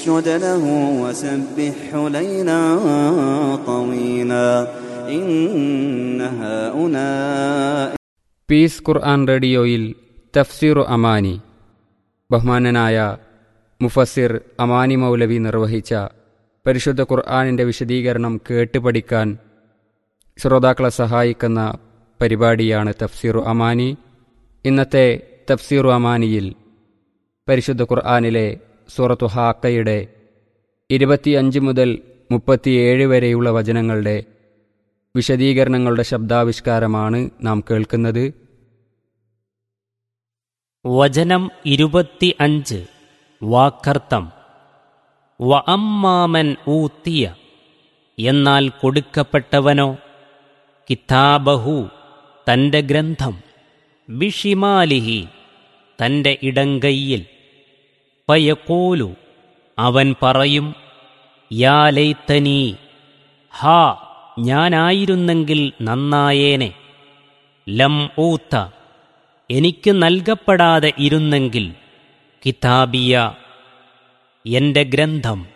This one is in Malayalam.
اسجد له وسبحه ليلا طويلا إن هؤلاء പീസ് ഖുർആൻ റേഡിയോയിൽ തഫ്സീറു അമാനി ബഹുമാനനായ മുഫസിർ അമാനി മൗലവി നിർവഹിച്ച പരിശുദ്ധ ഖുർആാനിൻ്റെ വിശദീകരണം കേട്ട് പഠിക്കാൻ ശ്രോതാക്കളെ സഹായിക്കുന്ന പരിപാടിയാണ് തഫ്സീറു അമാനി ഇന്നത്തെ തഫ്സീറു അമാനിയിൽ പരിശുദ്ധ ഖുർആാനിലെ സൂറത്തു ഹാക്കയുടെ ഇരുപത്തിയഞ്ച് മുതൽ മുപ്പത്തിയേഴ് വരെയുള്ള വചനങ്ങളുടെ വിശദീകരണങ്ങളുടെ ശബ്ദാവിഷ്കാരമാണ് നാം കേൾക്കുന്നത് വചനം ഇരുപത്തി അഞ്ച് വാക്കർത്ഥം വ അമ്മാമൻ ഊത്തിയ എന്നാൽ കൊടുക്കപ്പെട്ടവനോ കിതാബഹു തൻ്റെ ഗ്രന്ഥം ബിഷിമാലിഹി തൻ്റെ ഇടങ്കയ്യിൽ പയക്കോലു അവൻ പറയും യാ ലൈത്തനീ ഹാ ഞാനായിരുന്നെങ്കിൽ നന്നായേനെ ലം ഊത്ത എനിക്ക് നൽകപ്പെടാതെ ഇരുന്നെങ്കിൽ കിതാബിയ എന്റെ ഗ്രന്ഥം